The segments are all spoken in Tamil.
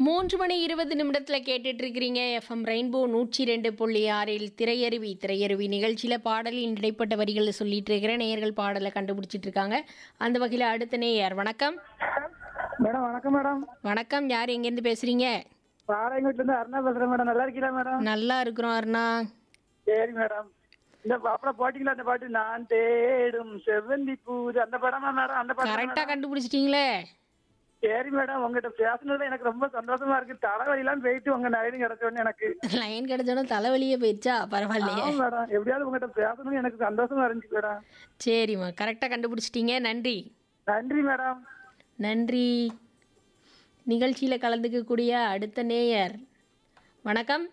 மூன்று மணி இருபது நிமிடத்தில் கேட்டுட்டு இருக்கிறீங்க எஃப்எம் ரெயின்போ நூற்றி ரெண்டு புள்ளி ஆறில் திரையருவி திரையருவி நிகழ்ச்சியில் பாடலின் இடைப்பட்ட வரிகளை சொல்லிட்டு இருக்கிறேன் நேயர்கள் பாடலை கண்டுபிடிச்சிட்டு இருக்காங்க அந்த வகையில் அடுத்த நேயர் வணக்கம் மேடம் வணக்கம் மேடம் வணக்கம் யார் எங்கேருந்து பேசுறீங்க பாளையங்கோட்ல இருந்து அருணா பேசுறேன் மேடம் நல்லா இருக்கீங்களா மேடம் நல்லா இருக்கிறோம் அருணா சரி மேடம் இந்த அப்புறம் போட்டிங்களா அந்த பாட்டு நான் தேடும் செவ்வந்தி பூஜை அந்த படமா மேடம் அந்த பாட்டு கரெக்டாக கண்டுபிடிச்சிட்டிங்களே சரி மேடம் உங்ககிட்ட பேசுனதுல எனக்கு ரொம்ப சந்தோஷமா இருக்கு தலைவலிலாம் போயிட்டு உங்க நயனும் கிடைச்சோன்னு எனக்கு லைன் கிடைச்சோன்னா தலைவலியே போயிடுச்சா பரவாயில்லையே ஆமா மேடம் எப்படியாவது உங்ககிட்ட பேசணும்னு எனக்கு சந்தோஷமா இருந்துச்சு மேடம் சரிம்மா கரெக்டாக கண்டுபிடிச்சிட்டீங்க நன்றி நன்றி மேடம் நன்றி நிகழ்ச்சியில் கலந்துக்கக்கூடிய அடுத்த நேயர் வணக்கம்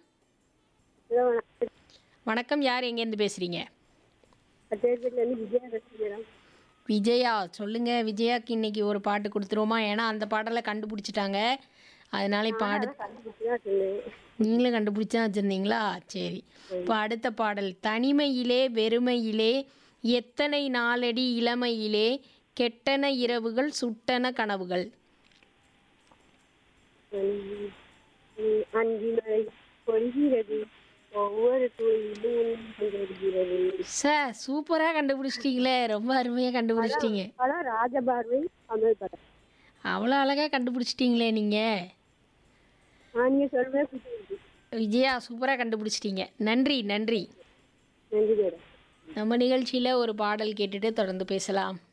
வணக்கம் யார் எங்கேருந்து பேசுகிறீங்க விஜயா சொல்லுங்க விஜயாக்கு இன்னைக்கு ஒரு பாட்டு கொடுத்துருவோமா ஏன்னா அந்த பாடலை கண்டுபிடிச்சிட்டாங்க அதனால இப்போ அடுத்த நீங்களும் கண்டுபிடிச்சா வச்சுருந்தீங்களா சரி இப்போ அடுத்த பாடல் தனிமையிலே வெறுமையிலே எத்தனை நாளடி இளமையிலே கெட்டன இரவுகள் சுட்டன கனவுகள் அன்பினை பொழிகிறது ஒவ்வொரு துளியிலும் கொண்டிருக்கிறது சார் சூப்பராக கண்டுபிடிச்சிட்டீங்களே ரொம்ப அருமையாக கண்டுபிடிச்சிட்டீங்க படம் ராஜபார்வை தமிழ் படம் அவ்வளோ அழகாக கண்டுபிடிச்சிட்டீங்களே நீங்கள் ஆ, நீங்க சொல்றதே புரியுது விஜயா சூப்பராக கண்டுபிடிச்சிட்டீங்க நன்றி நன்றி நன்றி மேடம் நம்ம நிகழ்ச்சியில் ஒரு பாடல் கேட்டுட்டு தொடர்ந்து பேசலாம்